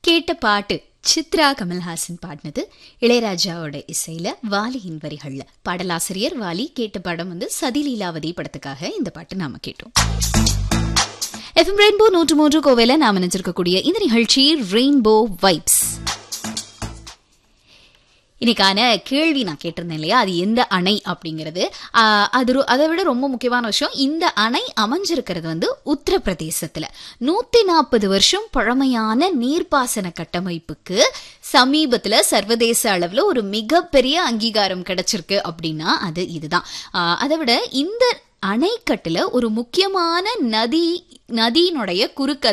கேட்ட பாட்டு சித்ரா கமல்ஹாசன் பாடினது இளையராஜாவோட இசையில வாலியின் வரிகள்ல பாடலாசிரியர் வாலி கேட்ட படம் வந்து சதிலீலாவதி படத்துக்காக இந்த பாட்டு நாம கேட்டோம் எஃப்எம் ரெயின்போ நூற்று மூன்று கோவையில நாம நினைச்சிருக்கக்கூடிய இந்த நிகழ்ச்சி ரெயின்போ வைப்ஸ் இன்னைக்கான கேள்வி நான் கேட்டிருந்தேன் இல்லையா அது எந்த அணை அப்படிங்கிறது ஆஹ் அது ரொ- அதை விட ரொம்ப முக்கியமான விஷயம் இந்த அணை அமைஞ்சிருக்கிறது வந்து உத்தரப்பிரதேசத்துல நூத்தி நாற்பது வருஷம் பழமையான நீர்ப்பாசன கட்டமைப்புக்கு சமீபத்துல சர்வதேச அளவுல ஒரு மிகப்பெரிய அங்கீகாரம் கிடைச்சிருக்கு அப்படின்னா அது இதுதான் ஆஹ் அதை விட இந்த அணைக்கட்டுல ஒரு முக்கியமான நதி நதியினுடைய குறுக்க